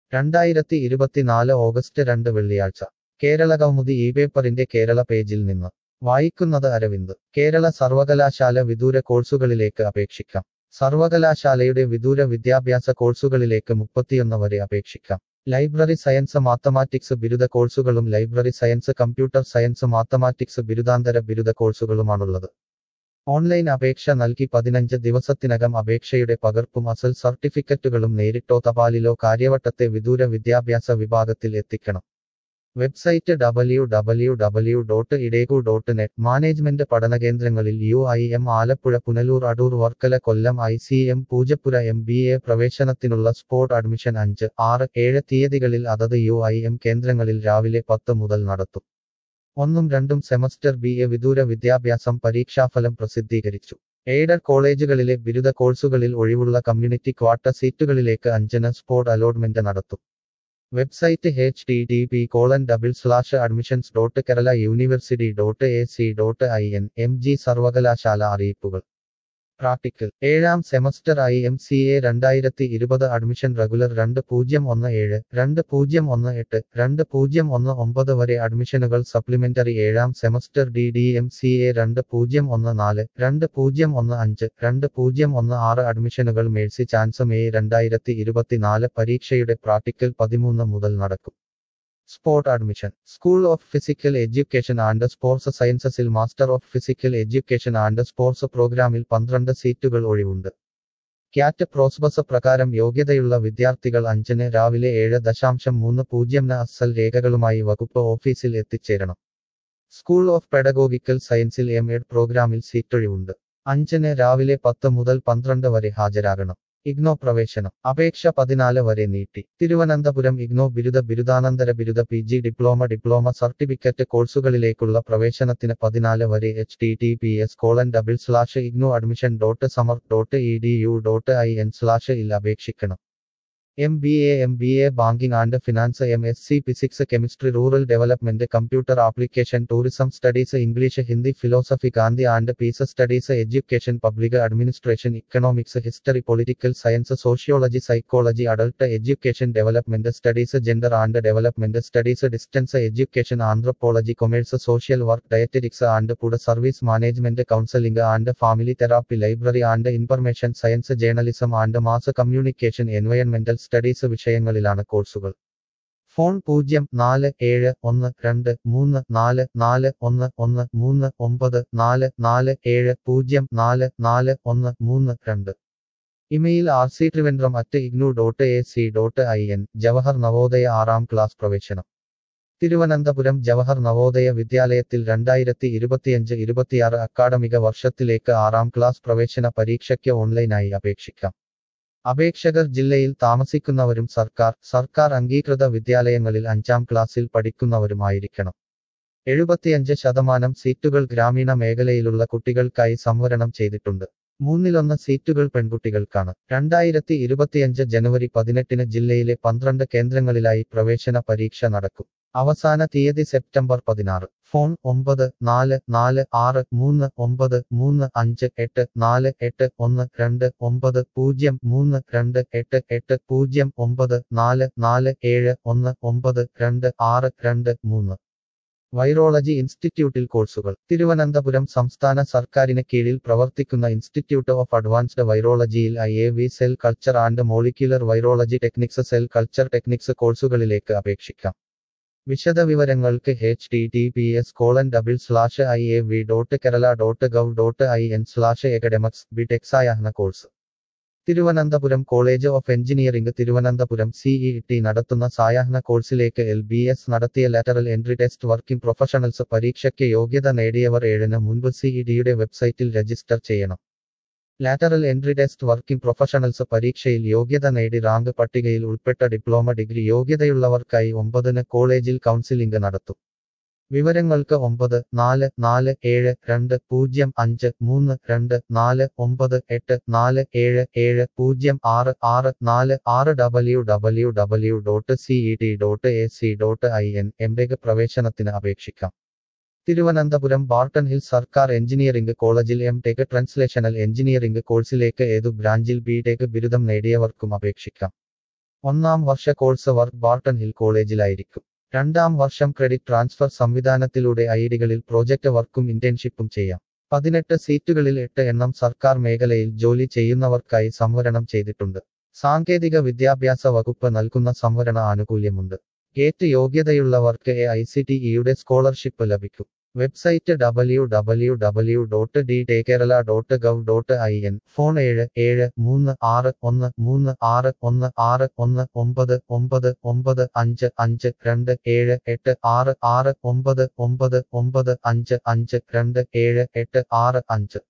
രണ്ടായിരത്തി ഇരുപത്തിനാല് ഓഗസ്റ്റ് രണ്ട് വെള്ളിയാഴ്ച കേരള കൗമുദി ഈ പേപ്പറിന്റെ കേരള പേജിൽ നിന്ന് വായിക്കുന്നത് അരവിന്ദ് കേരള സർവകലാശാല വിദൂര കോഴ്സുകളിലേക്ക് അപേക്ഷിക്കാം സർവകലാശാലയുടെ വിദൂര വിദ്യാഭ്യാസ കോഴ്സുകളിലേക്ക് മുപ്പത്തിയൊന്ന് വരെ അപേക്ഷിക്കാം ലൈബ്രറി സയൻസ് മാത്തമാറ്റിക്സ് ബിരുദ കോഴ്സുകളും library science computer science mathematics ബിരുദാന്തര ബിരുദ കോഴ്സുകളുമാണുള്ളത് ഓൺലൈൻ അപേക്ഷ നൽകി പതിനഞ്ച് ദിവസത്തിനകം അപേക്ഷയുടെ പകർപ്പും അസൽ സർട്ടിഫിക്കറ്റുകളും നേരിട്ടോ തപാലിലോ കാര്യവട്ടത്തെ വിദൂര വിദ്യാഭ്യാസ വിഭാഗത്തിൽ എത്തിക്കണം website W W W dot ഇടേകു ഡോട്ട് നെറ്റ് മാനേജ്മെന്റ് പഠനകേന്ദ്രങ്ങളിൽ U I M Alappuzha Punalur Adoor Varkala Kollam I C M Poojappura M B A പ്രവേശനത്തിനുള്ള സ്പോട്ട് അഡ്മിഷൻ അഞ്ച് ആറ് ഏഴ് തീയതികളിൽ അതത് യു ഐ എം കേന്ദ്രങ്ങളിൽ രാവിലെ പത്ത് മുതൽ നടത്തും ഒന്നും രണ്ടും സെമസ്റ്റർ ബി എ വിദൂര വിദ്യാഭ്യാസം പരീക്ഷാഫലം പ്രസിദ്ധീകരിച്ചു എയ്ഡഡ് കോളേജുകളിലെ ബിരുദ കോഴ്സുകളിൽ ഒഴിവുള്ള കമ്മ്യൂണിറ്റി ക്വാട്ട സീറ്റുകളിലേക്ക് അഞ്ചിന് സ്പോട്ട് അലോട്ട്മെന്റ് നടത്തും website H T T P colon double slash admissions dot Kerala university dot A C dot I N M G സർവകലാശാല അറിയിപ്പുകൾ പ്രാക്ടിക്കൽ ഏഴാം semester I M C A രണ്ടായിരത്തി ഇരുപത് അഡ്മിഷൻ റെഗുലർ രണ്ട് പൂജ്യം ഒന്ന് ഏഴ് രണ്ട് പൂജ്യം ഒന്ന് എട്ട് രണ്ട് പൂജ്യം ഒന്ന് ഒമ്പത് വരെ അഡ്മിഷനുകൾ സപ്ലിമെന്ററി ഏഴാം semester D D M C A രണ്ട് പൂജ്യം ഒന്ന് നാല് രണ്ട് പൂജ്യം ഒന്ന് അഞ്ച് രണ്ട് പൂജ്യം ഒന്ന് ആറ് അഡ്മിഷനുകൾ മേഴ്സി ചാൻസ് മെയ് രണ്ടായിരത്തി ഇരുപത്തിനാല് പരീക്ഷയുടെ പ്രാക്ടിക്കൽ പതിമൂന്ന് മുതൽ നടക്കും spot admission school of physical education and sports സയൻസസിൽ master of physical education and sports പ്രോഗ്രാമിൽ പന്ത്രണ്ട് സീറ്റുകൾ ഒഴിവുണ്ട് ക്യാറ്റ് പ്രോസ്ബസ് പ്രകാരം യോഗ്യതയുള്ള വിദ്യാർത്ഥികൾ അഞ്ചിന് രാവിലെ ഏഴ് ദശാംശം മൂന്ന് പൂജ്യംന് അസൽ രേഖകളുമായി വകുപ്പ് ഓഫീസിൽ എത്തിച്ചേരണം സ്കൂൾ ഓഫ് പെഡഗോഗിക്കൽ സയൻസിൽ എം എഡ് പ്രോഗ്രാമിൽ സീറ്റൊഴിവുണ്ട് അഞ്ചിന് രാവിലെ പത്ത് മുതൽ പന്ത്രണ്ട് വരെ ഹാജരാകണം ഇഗ്നോ പ്രവേശനം അപേക്ഷ പതിനാല് വരെ നീട്ടി തിരുവനന്തപുരം ഇഗ്നോ ബിരുദ ബിരുദാനന്തര ബിരുദ പി ജി ഡിപ്ലോമ ഡിപ്ലോമ സർട്ടിഫിക്കറ്റ് കോഴ്സുകളിലേക്കുള്ള പ്രവേശനത്തിന് പതിനാല് വരെ H T T P S colon double slash IGNOU admission dot Samar dot E D U dot I N slash ഇൽ അപേക്ഷിക്കണം M B A M B A banking and finance M S C physics chemistry rural development computer application tourism studies English Hindi philosophy Gandhi and peace studies education public administration economics history political science sociology psychology adult education development studies gender and development studies distance education anthropology commerce social work dietetics and food service management counselling and family therapy library and information science journalism and mass communication എൻവയൺമെന്റൽ studies വിഷയങ്ങളിലാണ് കോഴ്സുകൾ phone പൂജ്യം നാല് ഏഴ് ഒന്ന് രണ്ട് മൂന്ന് നാല് നാല് ഒന്ന് ഒന്ന് മൂന്ന് ഒമ്പത് നാല് നാല് ഏഴ് പൂജ്യം നാല് നാല് ഒന്ന് മൂന്ന് രണ്ട് email R C Trivandrum at IGNOU dot A C dot I N Jawahar Navodaya ആറാം ക്ലാസ് പ്രവേശനം തിരുവനന്തപുരം ജവഹർ നവോദയ വിദ്യാലയത്തിൽ രണ്ടായിരത്തി ഇരുപത്തിയഞ്ച് ഇരുപത്തിയാറ് അക്കാഡമിക വർഷത്തിലേക്ക് ആറാം ക്ലാസ് പ്രവേശന പരീക്ഷയ്ക്ക് ഓൺലൈനായി അപേക്ഷിക്കാം അപേക്ഷകർ ജില്ലയിൽ താമസിക്കുന്നവരും സർക്കാർ സർക്കാർ അംഗീകൃത വിദ്യാലയങ്ങളിൽ അഞ്ചാം ക്ലാസ്സിൽ പഠിക്കുന്നവരുമായിരിക്കണം എഴുപത്തിയഞ്ച് ശതമാനം സീറ്റുകൾ ഗ്രാമീണ മേഖലയിലുള്ള കുട്ടികൾക്കായി സംവരണം ചെയ്തിട്ടുണ്ട് മൂന്നിലൊന്ന് സീറ്റുകൾ പെൺകുട്ടികൾക്കാണ് രണ്ടായിരത്തി ഇരുപത്തിയഞ്ച് ജനുവരി പതിനെട്ടിന് ജില്ലയിലെ പന്ത്രണ്ട് കേന്ദ്രങ്ങളിലായി പ്രവേശന പരീക്ഷ നടക്കും അവസാന തീയതി സെപ്റ്റംബർ പതിനാറ് ഫോൺ ഒമ്പത് നാല് നാല് ആറ് മൂന്ന് ഒമ്പത് മൂന്ന് അഞ്ച് എട്ട് നാല് എട്ട് ഒന്ന് രണ്ട് ഒമ്പത് പൂജ്യം മൂന്ന് രണ്ട് എട്ട് എട്ട് പൂജ്യം ഒമ്പത് നാല് നാല് ഏഴ് ഒന്ന് ഒമ്പത് രണ്ട് ആറ് രണ്ട് മൂന്ന് വൈറോളജി ഇൻസ്റ്റിറ്റ്യൂട്ടിൽ കോഴ്സുകൾ തിരുവനന്തപുരം സംസ്ഥാന സർക്കാരിന് കീഴിൽ പ്രവർത്തിക്കുന്ന ഇൻസ്റ്റിറ്റ്യൂട്ട് ഓഫ് അഡ്വാൻസ്ഡ് വൈറോളജിയിൽ I A V cell culture and molecular virology techniques cell culture techniques കോഴ്സുകളിലേക്ക് അപേക്ഷിക്കാം വിശദവിവരങ്ങൾക്ക് H T T P S colon double slash I A V dot Kerala dot gov dot I N slash academics ബിടെക്സായഹന course Thiruvananthapuram college of engineering Thiruvananthapuram C E T നടത്തുന്ന സായാഹ്ന കോഴ്സിലേക്ക് L B S നടത്തിയ lateral entry test working professionals പരീക്ഷയ്ക്ക് യോഗ്യത നേടിയവർ ഏഴിന് മുൻപ് സിഇ ടിയുടെ വെബ്സൈറ്റിൽ രജിസ്റ്റർ ചെയ്യണം lateral entry test working professionals പരീക്ഷയിൽ യോഗ്യത നേടി റാങ്ക് പട്ടികയിൽ ഉൾപ്പെട്ട ഡിപ്ലോമ ഡിഗ്രി യോഗ്യതയുള്ളവർക്കായി ഒമ്പതിന് കോളേജിൽ കൗൺസിലിംഗ് നടത്തും വിവരങ്ങൾക്ക് ഒമ്പത് നാല് നാല് ഏഴ് രണ്ട് പൂജ്യം അഞ്ച് മൂന്ന് രണ്ട് നാല് ഒമ്പത് എട്ട് നാല് ഏഴ് ഏഴ് പൂജ്യം ആറ് ആറ് നാല് ആറ് W W W dot C E T dot A C dot I N M Tech പ്രവേശനത്തിന് അപേക്ഷിക്കാം തിരുവനന്തപുരം ബാർട്ടൺ ഹിൽ സർക്കാർ എഞ്ചിനീയറിംഗ് കോളേജിൽ എം ടെക് ട്രാൻസ്ലേഷണൽ എഞ്ചിനീയറിംഗ് കോഴ്സിലേക്ക് ഏതു ബ്രാഞ്ചിൽ ബി ടെക് ബിരുദം നേടിയവർക്കും അപേക്ഷിക്കാം ഒന്നാം വർഷ കോഴ്സ് വർക്ക് ബാർട്ടൺ ഹിൽ കോളേജിലായിരിക്കും രണ്ടാം വർഷം ക്രെഡിറ്റ് ട്രാൻസ്ഫർ സംവിധാനത്തിലൂടെ ഐഡികളിൽ പ്രോജക്റ്റ് വർക്കും ഇന്റേൺഷിപ്പും ചെയ്യാം പതിനെട്ട് സീറ്റുകളിൽ എട്ട് എണ്ണം സർക്കാർ മേഖലയിൽ ജോലി ചെയ്യുന്നവർക്കായി സംവരണം ചെയ്തിട്ടുണ്ട് സാങ്കേതിക വിദ്യാഭ്യാസ വകുപ്പ് നൽകുന്ന സംവരണ ആനുകൂല്യമുണ്ട് ഗേറ്റ് യോഗ്യതയുള്ളവർക്ക് എ ഐ സി ടി ഇയുടെ സ്കോളർഷിപ്പ് ലഭിക്കും website W W W dot D ഡേ Kerala dot gov dot I N phone ഏഴ് ഏഴ് മൂന്ന് ആറ് ഒന്ന് മൂന്ന് ആറ് ഒന്ന് ആറ് ഒന്ന് ഒമ്പത് ഒമ്പത് ഒമ്പത് അഞ്ച് അഞ്ച് രണ്ട് ഏഴ് എട്ട് ആറ് ആറ് ഒമ്പത് ഒമ്പത് ഒമ്പത് അഞ്ച് അഞ്ച് രണ്ട് ഏഴ് എട്ട് ആറ് അഞ്ച്